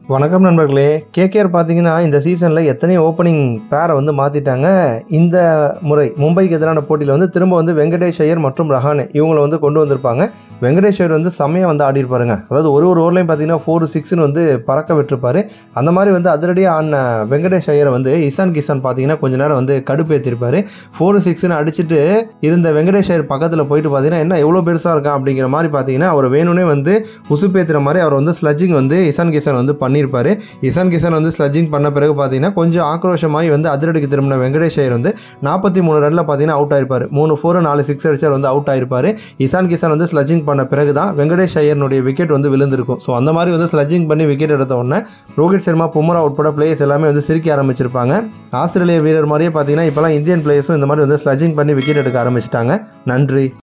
வணக்கம் நண்பர்களே கேகேஆர் பார்த்தீங்கன்னா இந்த சீசனில் எத்தனை ஓப்பனிங் பேரை வந்து மாற்றிட்டாங்க இந்த முறை மும்பைக்கு எதிரான போட்டியில் வந்து திரும்ப வந்து வெங்கடேஷ் ஐயர் மற்றும் ரஹானே இவங்களை வந்து கொண்டு வந்திருப்பாங்க வெங்கடேஷ் ஐயர் வந்து செம்மையாக வந்து ஆடிருப்பாருங்க அதாவது ஒரு ஒரு ஓவர்லையும் பார்த்தீங்கன்னா ஃபோர் சிக்ஸ்னு வந்து பறக்க விட்டுருப்பாரு அந்த மாதிரி வந்து அதிரடியாக ஆடின வெங்கடேஷ் ஐயரை வந்து இசான் கிசான் பார்த்தீங்கன்னா கொஞ்ச நேரம் வந்து கடுப்பேற்றிருப்பாரு ஃபோர் சிக்ஸ்னு அடிச்சுட்டு இருந்த வெங்கடேஷ் ஐயர் பக்கத்தில் போயிட்டு பார்த்தீங்கன்னா என்ன எவ்வளோ பெருசாக இருக்கான் அப்படிங்கிற மாதிரி பார்த்தீங்கன்னா அவர் வேணும்னே வந்து உசுப்பேத்துற மாதிரி அவர் வந்து ஸ்லட்ஜிங் வந்து இசான் கிசான் வந்து பண்ணியிருப்பாரு இசான் கிசான் வந்து ஸ்லட்ஜிங் பண்ண பிறகு பார்த்தீங்கன்னா கொஞ்சம் ஆக்ரோஷமாகி வந்து அதிரடிக்கு திரும்பின வெங்கடேஷ் ஐயர் வந்து நாற்பத்தி மூணு ரனில் பார்த்தீங்கன்னா அவுட் ஆயிருப்பாரு மூணு ஃபோர் நாலு சிக்ஸ் அடிச்சார் வந்து அவுட் ஆயிருப்பாரு இசான் கிசான் வந்து ஸ்லட்ஜிங் பண்ண பிறகு தான் வெங்கடேஷ் ஐயர்னுடைய விக்கெட் வந்து விழுந்திருக்கும் ஸோ அந்த மாதிரி வந்து ஸ்லட்ஜிங் பண்ணி விக்கெட் எடுத்த உடனே ரோஹித் சர்மா பும்ரா உட்பட பிளேயர்ஸ் எல்லாமே வந்து சிரிக்க ஆரம்பிச்சிருப்பாங்க ஆஸ்திரேலிய வீரர் மாதிரியே பார்த்தீங்கன்னா இப்போலாம் இந்தியன் பிளேயர்ஸும் இந்த மாதிரி வந்து ஸ்லட்ஜிங் பண்ணி விக்கெட் எடுக்க ஆரம்பிச்சிட்டாங்க நன்றி